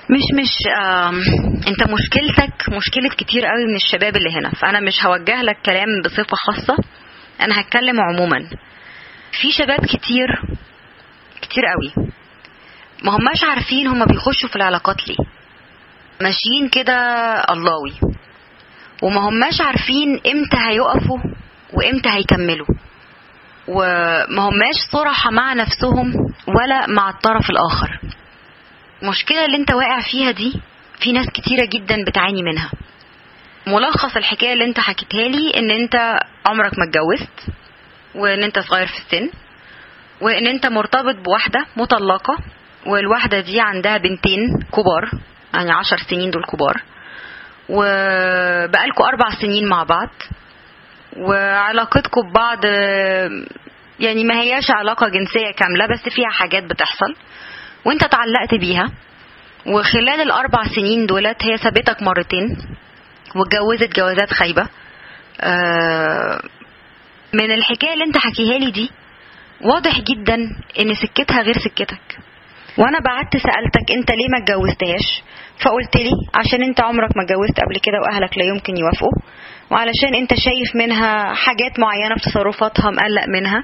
مش مش آم انت مشكلتك مشكلة كتير قوي من الشباب اللي هنا فانا مش هوجه لك كلام بصفة خاصة انا هتكلم عموما في شباب كتير كتير قوي ما هماش عارفين هما بيخشوا في العلاقات ليه ماشيين كده اللهوي وما هماش عارفين امتى هيقفوا وامتى هيكملوا وما هماش صراحة مع نفسهم ولا مع الطرف الآخر المشكلة اللي انت واقع فيها دي في ناس كتيرة جدا بتعاني منها ملخص الحكاية اللي انت حكيتها لي ان انت عمرك ما اتجوزت وان انت صغير في السن وان انت مرتبط بواحدة مطلقة والواحدة دي عندها بنتين كبار يعني عشر سنين دول كبار وبقالكوا أربع سنين مع بعض وعلاقتكم ببعض يعني ما هياش علاقة جنسية كاملة بس فيها حاجات بتحصل وانت اتعلقت بيها وخلال الأربع سنين دولت هي سابتك مرتين واتجوزت جوازات خايبة من الحكاية اللي انت حكيها لي دي واضح جدا ان سكتها غير سكتك وانا بعت سالتك انت ليه ما اتجوزتهاش فقلت لي عشان انت عمرك ما اتجوزت قبل كده واهلك لا يمكن يوافقوا وعلشان انت شايف منها حاجات معينه في تصرفاتها مقلق منها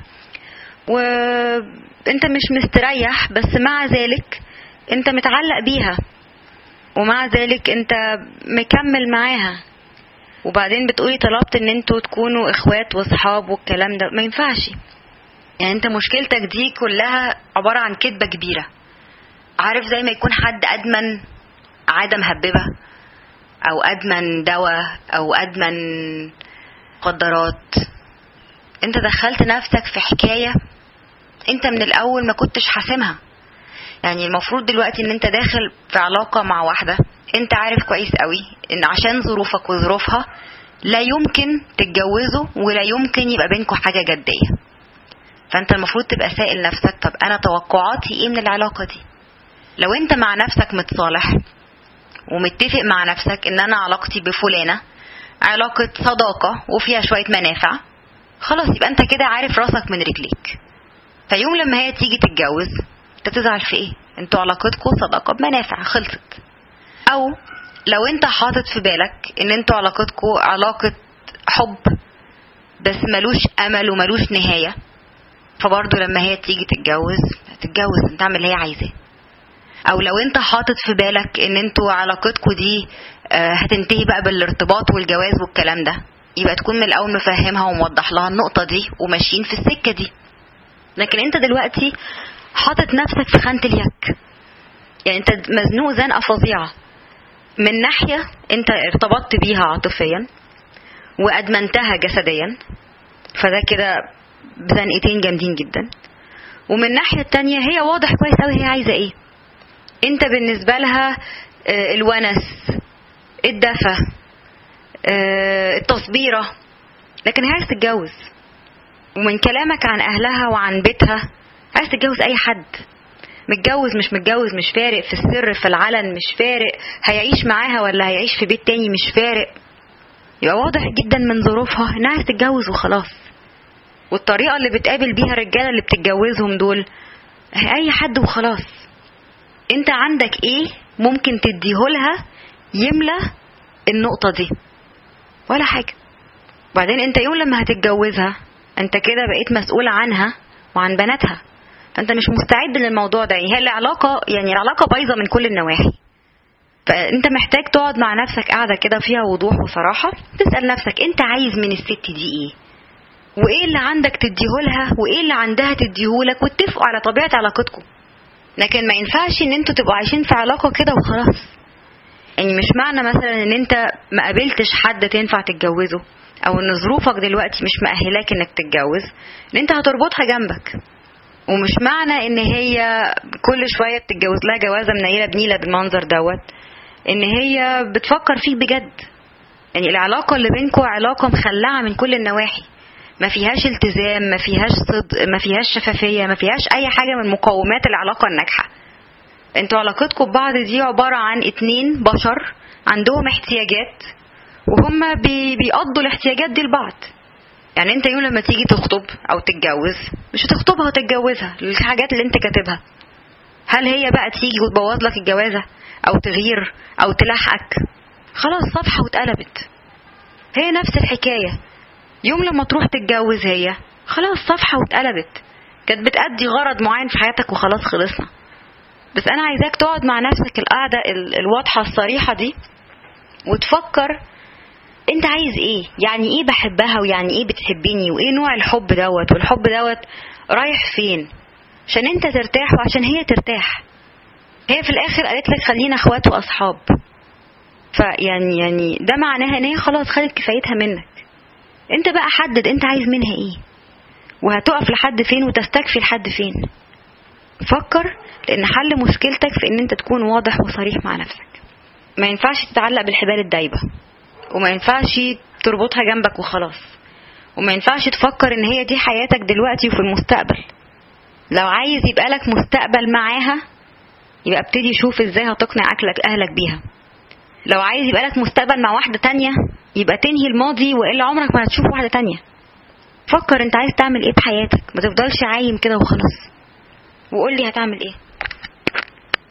وانت مش مستريح بس مع ذلك انت متعلق بيها ومع ذلك انت مكمل معاها وبعدين بتقولي طلبت ان انتوا تكونوا اخوات واصحاب والكلام ده ما ينفعش يعني انت مشكلتك دي كلها عبارة عن كذبة كبيرة عارف زي ما يكون حد أدمن عادة مهببة أو أدمن دواء أو أدمن مخدرات انت دخلت نفسك في حكاية انت من الأول ما كنتش حاسمها يعني المفروض دلوقتي ان انت داخل في علاقة مع واحدة انت عارف كويس قوي ان عشان ظروفك وظروفها لا يمكن تتجوزوا ولا يمكن يبقى بينكم حاجة جدية فانت المفروض تبقى سائل نفسك طب انا توقعاتي ايه من العلاقة دي لو انت مع نفسك متصالح ومتفق مع نفسك ان انا علاقتي بفلانة علاقة صداقة وفيها شوية منافع خلاص يبقى انت كده عارف راسك من رجليك فيوم لما هي تيجي تتجوز انت تزعل في ايه انتوا علاقتكم صداقة بمنافع خلصت او لو انت حاطط في بالك ان انتوا علاقتكم علاقة حب بس ملوش امل وملوش نهاية فبرضه لما هي تيجي تتجوز هتتجوز تعمل اللي هي عايزاه او لو انت حاطط في بالك ان انتوا علاقتكم دي هتنتهي بقى بالارتباط والجواز والكلام ده يبقى تكون من الاول مفهمها وموضح لها النقطه دي وماشيين في السكه دي لكن انت دلوقتي حاطط نفسك في خانه اليك يعني انت مزنوق زنقه فظيعه من ناحيه انت ارتبطت بيها عاطفيا وادمنتها جسديا فده كده بزنقتين جامدين جدا ومن الناحيه التانية هي واضح كويس قوي هي عايزه ايه انت بالنسبه لها الونس الدفى التصبيره لكن هي عايز تتجوز ومن كلامك عن اهلها وعن بيتها عايز تتجوز اي حد متجوز مش متجوز مش فارق في السر في العلن مش فارق هيعيش معاها ولا هيعيش في بيت تاني مش فارق يبقى واضح جدا من ظروفها انها عايز تتجوز وخلاص والطريقه اللي بتقابل بيها الرجاله اللي بتتجوزهم دول اي حد وخلاص انت عندك ايه ممكن تديهولها يملى النقطة دي ولا حاجة وبعدين انت يوم لما هتتجوزها انت كده بقيت مسؤول عنها وعن بناتها فانت مش مستعد للموضوع ده هي العلاقة يعني العلاقة بايظة من كل النواحي فانت محتاج تقعد مع نفسك قاعدة كده فيها وضوح وصراحة تسأل نفسك انت عايز من الست دي ايه وايه اللي عندك تديهولها وايه اللي عندها تديهولك واتفقوا على طبيعة علاقتكم لكن ما ينفعش ان انتوا تبقوا عايشين في علاقة كده وخلاص يعني مش معنى مثلا ان انت ما قابلتش حد تنفع تتجوزه او ان ظروفك دلوقتي مش مأهلاك انك تتجوز ان انت هتربطها جنبك ومش معنى ان هي كل شوية بتتجوز لها جوازة منيلة بنيلة بالمنظر دوت ان هي بتفكر فيك بجد يعني العلاقة اللي بينكم علاقة مخلعة من كل النواحي ما فيهاش التزام ما فيهاش صدق ما فيهاش شفافية ما فيهاش أي حاجة من مقومات العلاقة الناجحة انتوا علاقتكم ببعض دي عبارة عن اتنين بشر عندهم احتياجات وهم بي بيقضوا الاحتياجات دي لبعض يعني انت يوم لما تيجي تخطب او تتجوز مش هتخطبها وتتجوزها الحاجات اللي انت كاتبها هل هي بقى تيجي وتبوظ لك الجوازة او تغير او تلحقك خلاص صفحة واتقلبت هي نفس الحكاية يوم لما تروح تتجوز هي خلاص صفحة واتقلبت كانت بتأدي غرض معين في حياتك وخلاص خلصنا بس انا عايزاك تقعد مع نفسك القعدة الواضحة الصريحة دي وتفكر انت عايز ايه يعني ايه بحبها ويعني ايه بتحبني وايه نوع الحب دوت والحب دوت رايح فين عشان انت ترتاح وعشان هي ترتاح هي في الاخر قالت لك خلينا اخوات واصحاب فيعني يعني ده معناها ان هي خلاص خدت كفايتها منك انت بقى حدد انت عايز منها ايه وهتقف لحد فين وتستكفي لحد فين فكر لان حل مشكلتك في ان انت تكون واضح وصريح مع نفسك ما ينفعش تتعلق بالحبال الدايبة وما ينفعش تربطها جنبك وخلاص وما ينفعش تفكر ان هي دي حياتك دلوقتي وفي المستقبل لو عايز يبقى لك مستقبل معاها يبقى ابتدي شوف ازاي هتقنع اكلك اهلك بيها لو عايز يبقى لك مستقبل مع واحدة تانية يبقى تنهي الماضي والا عمرك ما هتشوف واحدة تانية فكر انت عايز تعمل ايه بحياتك ما تفضلش عايم كده وخلاص وقول لي هتعمل ايه